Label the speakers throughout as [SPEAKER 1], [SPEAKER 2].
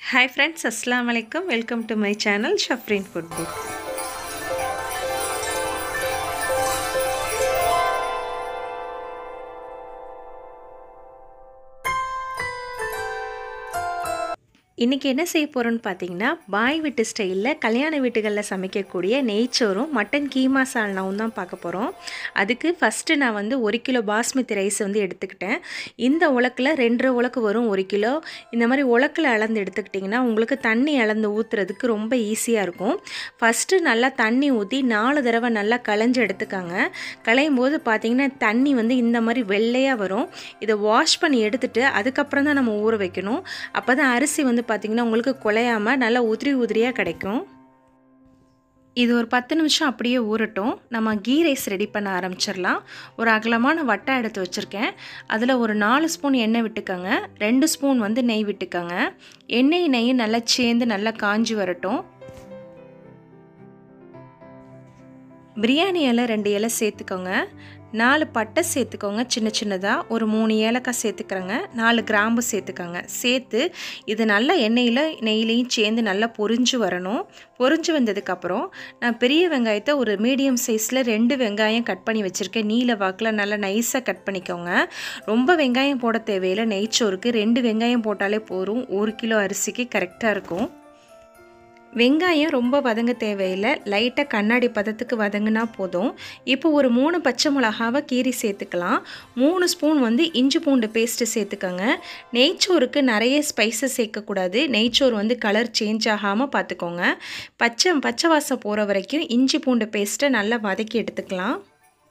[SPEAKER 1] hi friends அஸ்லாம் வலைக்கம் welcome to my channel Shafrin food book இன்றைக்கி என்ன செய்ய போகிறோன்னு பார்த்தீங்கன்னா பாய் வீட்டு ஸ்டைலில் கல்யாண வீட்டுகளில் சமைக்கக்கூடிய நெய்ச்சோறும் மட்டன் கீமா சால்னாவும் தான் பார்க்க போகிறோம் அதுக்கு ஃபஸ்ட்டு நான் வந்து ஒரு கிலோ பாஸ்மதி ரைஸ் வந்து எடுத்துக்கிட்டேன் இந்த உலக்கில் ரெண்டரை உலக்கு வரும் ஒரு கிலோ இந்த மாதிரி உலக்கில் அளந்து எடுத்துக்கிட்டிங்கன்னா உங்களுக்கு தண்ணி அளந்து ஊற்றுறதுக்கு ரொம்ப ஈஸியாக இருக்கும் ஃபஸ்ட்டு நல்லா தண்ணி ஊற்றி நாலு தடவை நல்லா களைஞ்சு எடுத்துக்காங்க களையும் போது பார்த்தீங்கன்னா தண்ணி வந்து இந்த மாதிரி வெள்ளையாக வரும் இதை வாஷ் பண்ணி எடுத்துட்டு அதுக்கப்புறம் தான் நம்ம ஊற வைக்கணும் அப்போ தான் அரிசி வந்து பார்த்திங்கன்னா உங்களுக்கு குலையாமல் நல்லா உதிரி உதிரியாக கிடைக்கும் இது ஒரு பத்து நிமிஷம் அப்படியே ஊறட்டும் நம்ம கீ ரைஸ் ரெடி பண்ண ஆரம்பிச்சிடலாம் ஒரு அகலமான வட்டை எடுத்து வச்சுருக்கேன் அதில் ஒரு நாலு ஸ்பூன் எண்ணெய் விட்டுக்கோங்க ரெண்டு ஸ்பூன் வந்து நெய் விட்டுக்கோங்க எண்ணெய் நெய் நல்லா சேர்ந்து நல்லா காஞ்சி வரட்டும் பிரியாணி இலை ரெண்டு இலை சேர்த்துக்கோங்க நாலு பட்டை சேர்த்துக்கோங்க சின்ன சின்னதாக ஒரு மூணு ஏலக்காய் சேர்த்துக்கிறேங்க நாலு கிராம்பு சேர்த்துக்கோங்க சேர்த்து இது நல்லா எண்ணெயில் நெய்லையும் சேர்ந்து நல்லா பொரிஞ்சு வரணும் பொரிஞ்சு வந்ததுக்கப்புறம் நான் பெரிய வெங்காயத்தை ஒரு மீடியம் சைஸில் ரெண்டு வெங்காயம் கட் பண்ணி வச்சுருக்கேன் நீல வாக்கில் நல்லா நைஸாக கட் பண்ணிக்கோங்க ரொம்ப வெங்காயம் போட தேவையில்லை நெய்ச்சோறுக்கு ரெண்டு வெங்காயம் போட்டாலே போதும் ஒரு கிலோ அரிசிக்கு கரெக்டாக இருக்கும் வெங்காயம் ரொம்ப வதங்க தேவையில்லை லைட்டாக கண்ணாடி பதத்துக்கு வதங்கினா போதும் இப்போ ஒரு மூணு பச்சை மிளகாவை கீரி சேர்த்துக்கலாம் மூணு ஸ்பூன் வந்து இஞ்சி பூண்டு பேஸ்ட்டு சேர்த்துக்கோங்க நெய்ச்சோறுக்கு நிறைய ஸ்பைசஸ் சேர்க்கக்கூடாது நெய்ச்சோறு வந்து கலர் சேஞ்ச் ஆகாமல் பார்த்துக்கோங்க பச்சை பச்சை வாசம் போகிற வரைக்கும் இஞ்சி பூண்டு பேஸ்ட்டை நல்லா வதக்கி எடுத்துக்கலாம்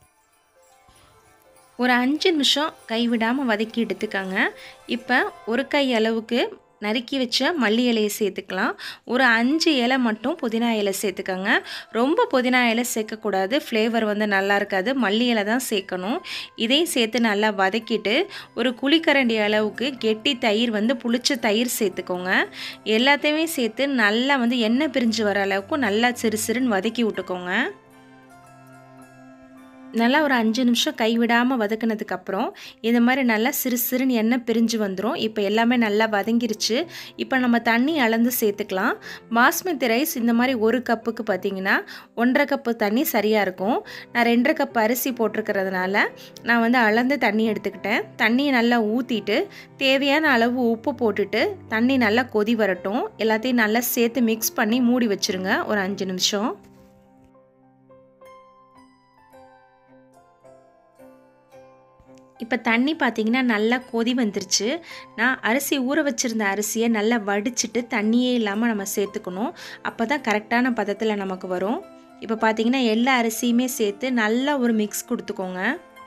[SPEAKER 1] ஒரு அஞ்சு நிமிஷம் கைவிடாமல் வதக்கி எடுத்துக்கோங்க இப்போ ஒரு கை அளவுக்கு நறுக்கி வச்ச மல்லி இலையை சேர்த்துக்கலாம் ஒரு அஞ்சு இலை மட்டும் புதினா இலை சேர்த்துக்கோங்க ரொம்ப புதினா இலை சேர்க்கக்கூடாது ஃப்ளேவர் வந்து நல்லா இருக்காது மல்லி இலை தான் சேர்க்கணும் இதையும் சேர்த்து நல்லா வதக்கிட்டு ஒரு குழிக்கரண்டி அளவுக்கு கெட்டி தயிர் வந்து புளிச்ச தயிர் சேர்த்துக்கோங்க எல்லாத்தையுமே சேர்த்து நல்லா வந்து எண்ணெய் பிரிஞ்சு வர அளவுக்கு நல்லா சிறு சிறுன்னு வதக்கி விட்டுக்கோங்க நல்லா ஒரு அஞ்சு நிமிஷம் கைவிடாமல் வதக்கினதுக்கப்புறம் இந்த மாதிரி நல்லா சிறு சிறுன்னு எண்ணெய் பிரிஞ்சு வந்துடும் இப்போ எல்லாமே நல்லா வதங்கிருச்சு இப்போ நம்ம தண்ணி அளந்து சேர்த்துக்கலாம் பாஸ்மதி ரைஸ் இந்த மாதிரி ஒரு கப்புக்கு பார்த்திங்கன்னா ஒன்றரை கப்பு தண்ணி சரியாக இருக்கும் நான் ரெண்டரை கப் அரிசி போட்டிருக்கிறதுனால நான் வந்து அளந்து தண்ணி எடுத்துக்கிட்டேன் தண்ணியை நல்லா ஊற்றிட்டு தேவையான அளவு உப்பு போட்டுட்டு தண்ணி நல்லா கொதி வரட்டும் எல்லாத்தையும் நல்லா சேர்த்து மிக்ஸ் பண்ணி மூடி வச்சுருங்க ஒரு அஞ்சு நிமிஷம் இப்போ தண்ணி பார்த்திங்கன்னா நல்லா கொதி வந்துருச்சு நான் அரிசி ஊற வச்சுருந்த அரிசியை நல்லா வடிச்சிட்டு தண்ணியே இல்லாமல் நம்ம சேர்த்துக்கணும் அப்போ தான் கரெக்டான பதத்தில் நமக்கு வரும் இப்போ பார்த்திங்கன்னா எல்லா அரிசியுமே சேர்த்து நல்லா ஒரு மிக்ஸ் கொடுத்துக்கோங்க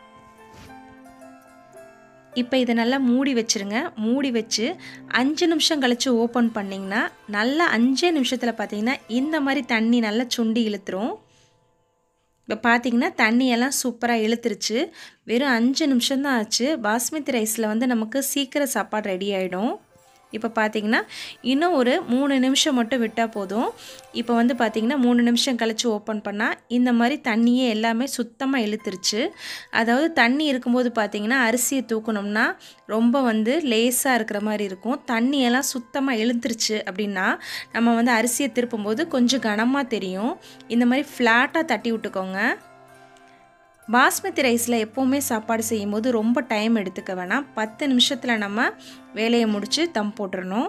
[SPEAKER 1] இப்போ இதை நல்லா மூடி வச்சுருங்க மூடி வச்சு அஞ்சு நிமிஷம் கழித்து ஓப்பன் பண்ணிங்கன்னா நல்லா அஞ்சே நிமிஷத்தில் பார்த்திங்கன்னா இந்த மாதிரி தண்ணி நல்லா சுண்டி இழுத்துரும் இப்போ பார்த்தீங்கன்னா தண்ணியெல்லாம் சூப்பராக இழுத்துருச்சு வெறும் அஞ்சு நிமிஷம்தான் ஆச்சு பாஸ்மதி ரைஸில் வந்து நமக்கு சீக்கிரம் சாப்பாடு ரெடி ஆகிடும் இப்போ பார்த்தீங்கன்னா இன்னும் ஒரு மூணு நிமிஷம் மட்டும் விட்டால் போதும் இப்போ வந்து பார்த்திங்கன்னா மூணு நிமிஷம் கழித்து ஓப்பன் பண்ணால் இந்த மாதிரி தண்ணியே எல்லாமே சுத்தமாக இழுத்துருச்சு அதாவது தண்ணி இருக்கும்போது பார்த்திங்கன்னா அரிசியை தூக்கணும்னா ரொம்ப வந்து லேஸாக இருக்கிற மாதிரி இருக்கும் தண்ணியெல்லாம் சுத்தமாக இழுத்துருச்சு அப்படின்னா நம்ம வந்து அரிசியை திருப்பும்போது கொஞ்சம் கனமாக தெரியும் இந்த மாதிரி ஃப்ளாட்டாக தட்டி விட்டுக்கோங்க பாஸ்மதி ரைஸில் எப்போவுமே சாப்பாடு செய்யும்போது ரொம்ப டைம் எடுத்துக்க வேணாம் பத்து நிமிஷத்தில் நம்ம வேலையை முடித்து தம் போட்டுடணும்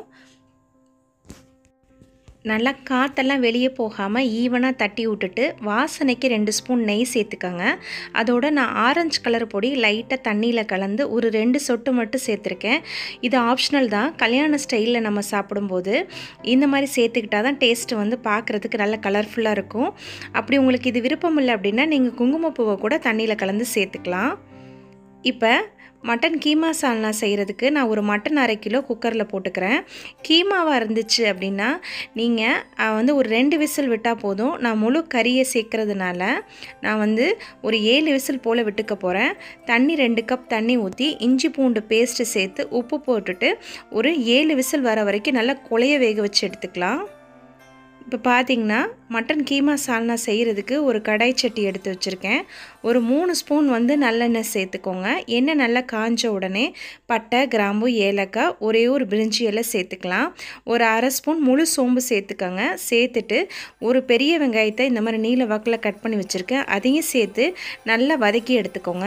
[SPEAKER 1] நல்லா காற்றெல்லாம் வெளியே போகாமல் ஈவனாக தட்டி விட்டுட்டு வாசனைக்கு ரெண்டு ஸ்பூன் நெய் சேர்த்துக்கோங்க அதோட நான் ஆரஞ்சு கலர் பொடி லைட்டாக தண்ணியில் கலந்து ஒரு ரெண்டு சொட்டு மட்டும் சேர்த்துருக்கேன் இது ஆப்ஷனல் தான் கல்யாண ஸ்டைலில் நம்ம சாப்பிடும்போது இந்த மாதிரி சேர்த்துக்கிட்டால் தான் டேஸ்ட்டு வந்து பார்க்குறதுக்கு நல்ல கலர்ஃபுல்லாக இருக்கும் அப்படி உங்களுக்கு இது விருப்பம் இல்லை அப்படின்னா நீங்கள் குங்குமப்பூவை கூட தண்ணியில் கலந்து சேர்த்துக்கலாம் இப்போ மட்டன் கீமா சால்னா செய்கிறதுக்கு நான் ஒரு மட்டன் அரை கிலோ குக்கரில் போட்டுக்கிறேன் கீமாவாக இருந்துச்சு அப்படின்னா நீங்கள் வந்து ஒரு ரெண்டு விசில் விட்டால் போதும் நான் முழு கறியை சேர்க்கறதுனால நான் வந்து ஒரு ஏழு விசில் போல் விட்டுக்க போகிறேன் தண்ணி ரெண்டு கப் தண்ணி ஊற்றி இஞ்சி பூண்டு பேஸ்ட்டு சேர்த்து உப்பு போட்டுட்டு ஒரு ஏழு விசில் வர வரைக்கும் நல்லா குழைய வேக வச்சு எடுத்துக்கலாம் இப்போ பார்த்தீங்கன்னா மட்டன் கீமா சால்னா செய்கிறதுக்கு ஒரு கடாய் சட்டி எடுத்து வச்சுருக்கேன் ஒரு மூணு ஸ்பூன் வந்து நல்லெண்ணெய் சேர்த்துக்கோங்க எண்ணெய் நல்லா காஞ்ச உடனே பட்டை கிராம்பு ஏலக்காய் ஒரே ஒரு பிரிஞ்சி எல்லாம் சேர்த்துக்கலாம் ஒரு அரை ஸ்பூன் முழு சோம்பு சேர்த்துக்கோங்க சேர்த்துட்டு ஒரு பெரிய வெங்காயத்தை இந்த மாதிரி நீல வாக்கில் கட் பண்ணி வச்சுருக்கேன் அதையும் சேர்த்து நல்லா வதக்கி எடுத்துக்கோங்க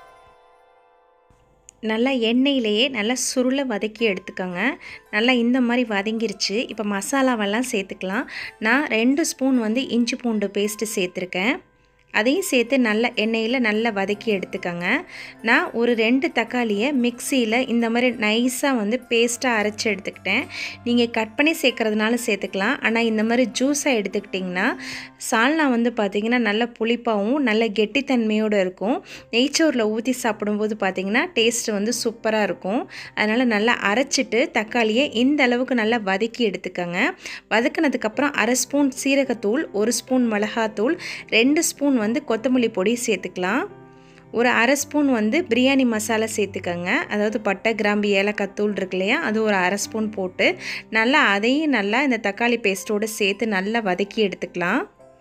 [SPEAKER 1] நல்லா எண்ணெயிலேயே நல்லா சுருளை வதக்கி எடுத்துக்கோங்க நல்லா இந்த மாதிரி வதங்கிருச்சு இப்போ மசாலாவெல்லாம் சேர்த்துக்கலாம் நான் ரெண்டு ஸ்பூன் வந்து இஞ்சி பூண்டு பேஸ்ட்டு சேர்த்துருக்கேன் அதையும் சேர்த்து நல்ல எண்ணெயில் நல்லா வதக்கி எடுத்துக்கோங்க நான் ஒரு ரெண்டு தக்காளியை மிக்சியில் இந்த மாதிரி நைஸாக வந்து பேஸ்ட்டாக அரைச்சி எடுத்துக்கிட்டேன் நீங்கள் கட் பண்ணி சேர்க்குறதுனால சேர்த்துக்கலாம் ஆனால் இந்த மாதிரி ஜூஸாக எடுத்துக்கிட்டிங்கன்னா சால்னா வந்து பார்த்திங்கன்னா நல்ல புளிப்பாகவும் நல்ல கெட்டித்தன்மையோடு இருக்கும் நெய்ச்சோரில் ஊற்றி சாப்பிடும்போது பார்த்திங்கன்னா டேஸ்ட் வந்து சூப்பராக இருக்கும் அதனால் நல்லா அரைச்சிட்டு தக்காளியை இந்த அளவுக்கு நல்லா வதக்கி எடுத்துக்கோங்க வதக்கினதுக்கப்புறம் அரை ஸ்பூன் சீரகத்தூள் ஒரு ஸ்பூன் மிளகாத்தூள் ரெண்டு ஸ்பூன் வந்து கொத்தமல்லி பொடி சேர்த்துக்கலாம் ஒரு அரை ஸ்பூன் வந்து பிரியாணி மசாலா சேர்த்துக்கோங்க அதாவது பட்டை கிராம்பு ஏலக்காய் தூள் இருக்கு இல்லையா அது ஒரு அரை ஸ்பூன் போட்டு நல்லா அதையும் நல்லா இந்த தக்காளி பேஸ்ட்டோடு சேர்த்து நல்லா வதக்கி எடுத்துக்கலாம்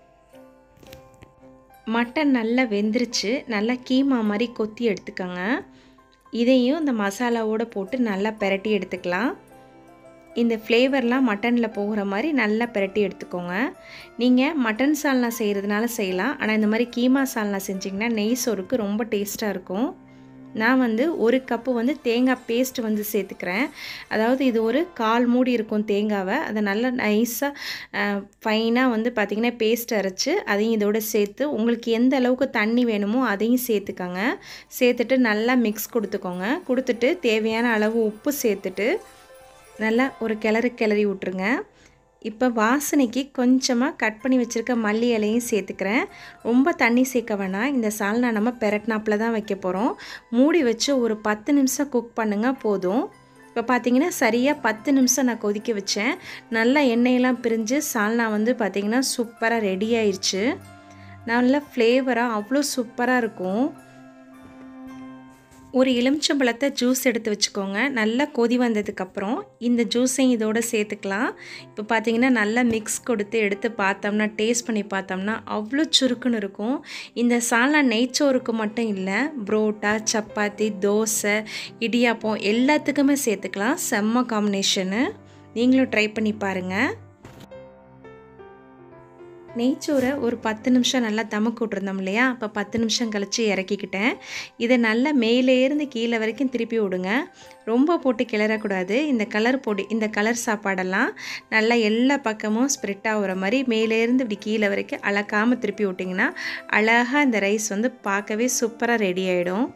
[SPEAKER 1] மட்டன் நல்லா வெந்துருச்சு நல்லா கீமா மாதிரி கொத்தி எடுத்துக்கோங்க இதையும் இந்த மசாலாவோடு போட்டு நல்லா பெரட்டி எடுத்துக்கலாம் இந்த ஃப்ளேவர்லாம் மட்டனில் போகிற மாதிரி நல்லா பிரட்டி எடுத்துக்கோங்க நீங்கள் மட்டன் சால்னா செய்கிறதுனால செய்யலாம் ஆனால் இந்த மாதிரி கீமா சால்னா செஞ்சிங்கன்னா நெய் சோறுக்கு ரொம்ப டேஸ்ட்டாக இருக்கும் நான் வந்து ஒரு கப்பு வந்து தேங்காய் பேஸ்ட் வந்து சேர்த்துக்கிறேன் அதாவது இது ஒரு கால் மூடி இருக்கும் தேங்காவை அதை நல்லா நைஸாக ஃபைனாக வந்து பார்த்திங்கன்னா பேஸ்ட் அரைச்சி அதையும் இதோட சேர்த்து உங்களுக்கு எந்த அளவுக்கு தண்ணி வேணுமோ அதையும் சேர்த்துக்கோங்க சேர்த்துட்டு நல்லா மிக்ஸ் கொடுத்துக்கோங்க கொடுத்துட்டு தேவையான அளவு உப்பு சேர்த்துட்டு நல்லா ஒரு கிளறு கிளறி விட்ருங்க இப்போ வாசனைக்கு கொஞ்சமாக கட் பண்ணி வச்சுருக்க மல்லி இலையும் சேர்த்துக்கிறேன் ரொம்ப தண்ணி சேர்க்க வேணாம் இந்த சால்னா நம்ம பெரட்னாப்பில் தான் வைக்க போகிறோம் மூடி வச்சு ஒரு பத்து நிமிஷம் குக் பண்ணுங்கள் போதும் இப்போ பார்த்தீங்கன்னா சரியாக பத்து நிமிஷம் நான் கொதிக்க வச்சேன் நல்லா எண்ணெயெல்லாம் பிரிஞ்சு சால்னா வந்து பார்த்திங்கன்னா சூப்பராக ரெடி ஆயிடுச்சு நல்ல ஃப்ளேவராக அவ்வளோ சூப்பராக இருக்கும் ஒரு எலுமிச்சம்பழத்தை ஜூஸ் எடுத்து வச்சுக்கோங்க நல்லா கொதி வந்ததுக்கப்புறம் இந்த ஜூஸையும் இதோட சேர்த்துக்கலாம் இப்போ பார்த்தீங்கன்னா நல்லா மிக்ஸ் கொடுத்து எடுத்து பார்த்தோம்னா டேஸ்ட் பண்ணி பார்த்தோம்னா அவ்வளோ சுருக்குன்னு இருக்கும் இந்த சால்னா நெய்ச்சோறுக்கு மட்டும் இல்லை புரோட்டா சப்பாத்தி தோசை இடியாப்பம் எல்லாத்துக்குமே சேர்த்துக்கலாம் செம்ம காம்பினேஷனு நீங்களும் ட்ரை பண்ணி பாருங்கள் நெய்ச்சோரை ஒரு பத்து நிமிஷம் நல்லா தமக்கு விட்ருந்தோம் இல்லையா அப்போ பத்து நிமிஷம் கழித்து இறக்கிக்கிட்டேன் இதை நல்லா மேலேருந்து கீழே வரைக்கும் திருப்பி விடுங்க ரொம்ப போட்டு கிளறக்கூடாது இந்த கலர் பொடி இந்த கலர் சாப்பாடெல்லாம் நல்லா எல்லா பக்கமும் ஸ்ப்ரெட் ஆகுற மாதிரி மேலேருந்து இப்படி கீழே வரைக்கும் அழகாமல் திருப்பி விட்டிங்கன்னா அழகாக இந்த ரைஸ் வந்து பார்க்கவே சூப்பராக ரெடி ஆகிடும்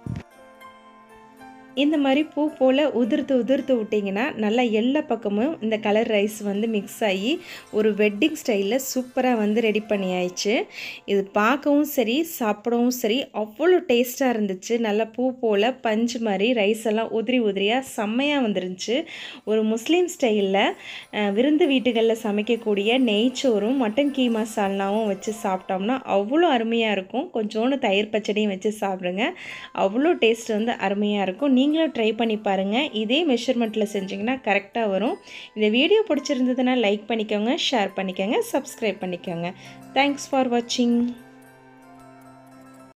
[SPEAKER 1] இந்த மாதிரி பூ போல் உதிர்த்து உதிர்த்து விட்டிங்கன்னா நல்லா எல்லா பக்கமும் இந்த கலர் ரைஸ் வந்து மிக்ஸ் ஆகி ஒரு வெட்டிங் ஸ்டைலில் சூப்பராக வந்து ரெடி பண்ணி ஆயிடுச்சு இது பார்க்கவும் சரி சாப்பிடவும் சரி அவ்வளோ டேஸ்ட்டாக இருந்துச்சு நல்லா பூ போல் பஞ்சு மாதிரி ரைஸ் எல்லாம் உதிரி உதிரியாக செம்மையாக வந்துருந்துச்சு ஒரு முஸ்லீம் ஸ்டைலில் விருந்து வீட்டுகளில் சமைக்கக்கூடிய நெய்ச்சோறும் மட்டன் கீமா சால்னாவும் வச்சு சாப்பிட்டோம்னா அவ்வளோ அருமையாக இருக்கும் கொஞ்சோண்டு தயிர் பச்சடியும் வச்சு சாப்பிடுங்க அவ்வளோ டேஸ்ட் வந்து அருமையாக இருக்கும் நீங்களும் ட்ரை பண்ணி பாருங்கள் இதே மெஷர்மெண்ட்டில் செஞ்சிங்கன்னா கரெக்டாக வரும் இந்த வீடியோ பிடிச்சிருந்ததுன்னா லைக் பண்ணிக்கோங்க ஷேர் பண்ணிக்கோங்க சப்ஸ்கிரைப் பண்ணிக்கோங்க தேங்க்ஸ் ஃபார் வாட்சிங்